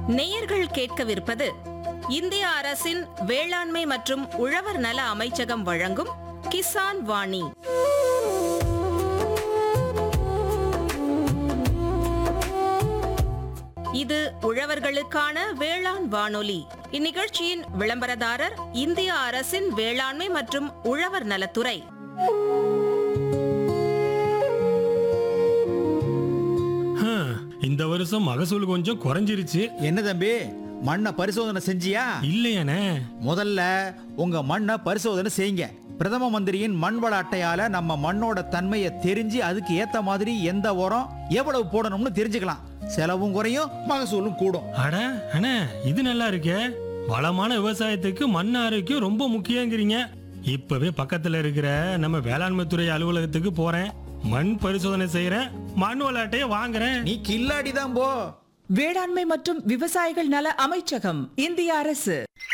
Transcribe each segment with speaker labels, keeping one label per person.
Speaker 1: நேயர்கள் கேட்கவிருப்பது இந்திய அரசின் வேளாண்மை மற்றும் உழவர் நல அமைச்சகம் வழங்கும் கிசான் வாணி இது உழவர்களுக்கான வேளாண் வானொலி இந்நிகழ்ச்சியின் விளம்பரதாரர் இந்திய அரசின் வேளாண்மை மற்றும் உழவர் நலத்துறை
Speaker 2: ஹம், இந்த வருஷம் மகசூல் கொஞ்சம் குறைஞ்சிருச்சு
Speaker 3: என்ன தம்பி மண்ணை பரிசோதனை செஞ்சியா
Speaker 2: இல்லையானே
Speaker 3: முதல்ல உங்க மண்ணை பரிசோதனை செய்யுங்க பிரதம மந்திரியின் மண் வள அட்டையால நம்ம மண்ணோட தன்மையை தெரிஞ்சு அதுக்கு ஏத்த மாதிரி எந்த உரம் எவ்வளவு போடணும்னு தெரிஞ்சுக்கலாம் செலவும் குறையும் மகசூலும் கூடும்
Speaker 2: அட அண்ணே இது நல்லா இருக்கே வளமான விவசாயத்துக்கு மண் ஆரோக்கியம் ரொம்ப முக்கியங்கிறீங்க இப்பவே பக்கத்துல இருக்கிற நம்ம வேளாண்மை துறை அலுவலகத்துக்கு போறேன் மண் பரிசோதனை செய்யறேன் மண் விளையாட்டையே வாங்குறேன்
Speaker 3: நீ கில்லாடி தான் போ
Speaker 4: வேளாண்மை மற்றும் விவசாயிகள் நல அமைச்சகம் இந்திய அரசு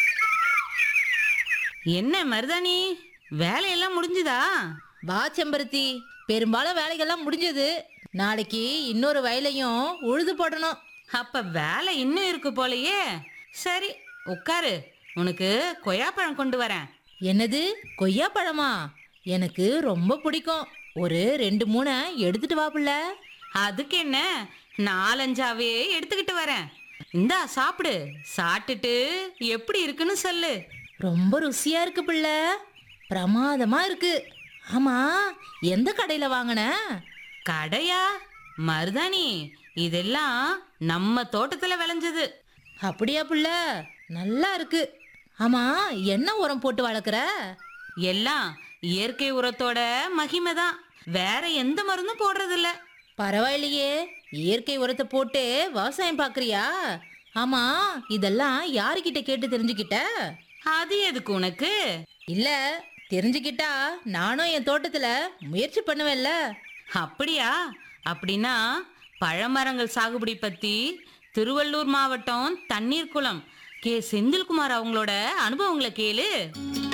Speaker 1: என்ன மருதாணி வேலையெல்லாம் முடிஞ்சுதா
Speaker 5: வா செம்பருத்தி பெரும்பாலும் வேலைகள்லாம் முடிஞ்சது நாளைக்கு இன்னொரு வயலையும் உழுது போடணும்
Speaker 1: அப்ப வேலை இன்னும் இருக்கு போலயே சரி உட்காரு உனக்கு கொய்யாப்பழம் கொண்டு வரேன்
Speaker 5: என்னது கொய்யா பழமா எனக்கு ரொம்ப பிடிக்கும் ஒரு ரெண்டு மூணை எடுத்துட்டு வா புள்ள
Speaker 1: அதுக்கு என்ன நாலஞ்சாவே எடுத்துக்கிட்டு வரேன் இந்தா சாப்பிடு சாப்பிட்டுட்டு எப்படி இருக்குன்னு சொல்லு
Speaker 5: ரொம்ப ருசியா இருக்கு புள்ள பிரமாதமா இருக்கு ஆமா எந்த கடையில வாங்கின
Speaker 1: கடையா மருதாணி இதெல்லாம் நம்ம தோட்டத்துல விளைஞ்சது
Speaker 5: அப்படியா புள்ள நல்லா இருக்கு ஆமா என்ன உரம் போட்டு வளர்க்குற
Speaker 1: எல்லாம் இயற்கை உரத்தோட மகிமை தான் வேற எந்த மருந்தும் போடுறதில்ல
Speaker 5: பரவாயில்லையே இயற்கை உரத்தை போட்டு விவசாயம் பார்க்கறியா ஆமா இதெல்லாம் யாருக்கிட்ட கேட்டு தெரிஞ்சுக்கிட்ட
Speaker 1: அது எதுக்கு உனக்கு
Speaker 5: இல்ல தெரிஞ்சுக்கிட்டா நானும் என் தோட்டத்துல முயற்சி பண்ணுவேன்ல
Speaker 1: அப்படியா அப்படின்னா பழமரங்கள் சாகுபடி பத்தி திருவள்ளூர் மாவட்டம் தண்ணீர் குளம் கே செந்தில்குமார் அவங்களோட அனுபவங்களை கேளு